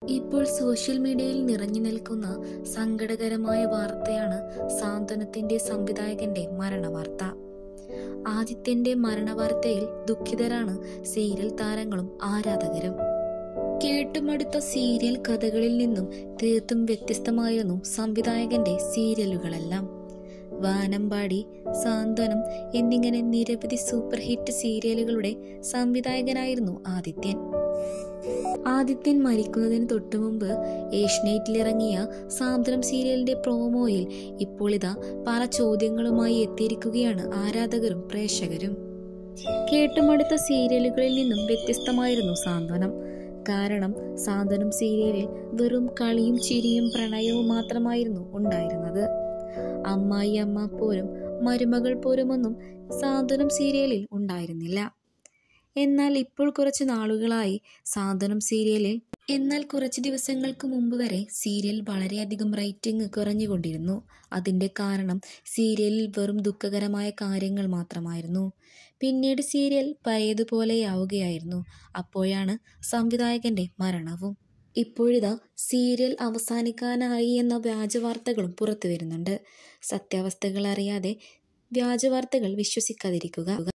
ഇപ്പോൾ സോഷ്യൽ മീഡിയയിൽ നിറഞ്ഞു നിൽക്കുന്ന സങ്കടകരമായ വാർത്തയാണ് സാന്ത്വനത്തിന്റെ സംവിധായകന്റെ മരണവാർത്ത ആദിത്യന്റെ മരണവാർത്തയിൽ ദുഃഖിതരാണ് സീരിയൽ താരങ്ങളും ആരാധകരും കേട്ടുമടുത്ത സീരിയൽ കഥകളിൽ നിന്നും തീർത്തും വ്യത്യസ്തമായിരുന്നു സംവിധായകന്റെ സീരിയലുകളെല്ലാം വാനമ്പാടി സാന്ത്വനം എന്നിങ്ങനെ നിരവധി സൂപ്പർ ഹിറ്റ് സീരിയലുകളുടെ സംവിധായകനായിരുന്നു ആദിത്യൻ ആദിത്യൻ മരിക്കുന്നതിന് തൊട്ടു മുമ്പ് ഏഷ്യനെറ്റിലിറങ്ങിയ സാന്ത്വനം സീരിയലിന്റെ പ്രോമോയിൽ ഇപ്പോൾ ഇതാ പല ചോദ്യങ്ങളുമായി എത്തിയിരിക്കുകയാണ് ആരാധകരും പ്രേക്ഷകരും കേട്ടുമടുത്ത സീരിയലുകളിൽ നിന്നും വ്യത്യസ്തമായിരുന്നു സാന്ത്വനം കാരണം സാന്ത്വനം സീരിയലിൽ വെറും കളിയും ചിരിയും പ്രണയവും മാത്രമായിരുന്നു ഉണ്ടായിരുന്നത് അമ്മായി അമ്മ പോരും മരുമകൾ പോരുമൊന്നും സാന്ത്വനം സീരിയലിൽ ഉണ്ടായിരുന്നില്ല എന്നാൽ ഇപ്പോൾ കുറച്ച് നാളുകളായി സാന്ത്വനം സീരിയലിൽ എന്നാൽ കുറച്ച് ദിവസങ്ങൾക്ക് മുമ്പ് വരെ സീരിയൽ വളരെയധികം റേറ്റിംഗ് കുറഞ്ഞുകൊണ്ടിരുന്നു അതിൻ്റെ കാരണം സീരിയലിൽ വെറും ദുഃഖകരമായ കാര്യങ്ങൾ മാത്രമായിരുന്നു പിന്നീട് സീരിയൽ പഴയതുപോലെയാവുകയായിരുന്നു അപ്പോഴാണ് സംവിധായകന്റെ മരണവും ഇപ്പോഴിതാ സീരിയൽ അവസാനിക്കാനായി എന്ന വ്യാജവാർത്തകളും പുറത്തു വരുന്നുണ്ട് സത്യാവസ്ഥകൾ അറിയാതെ വ്യാജവാർത്തകൾ വിശ്വസിക്കാതിരിക്കുക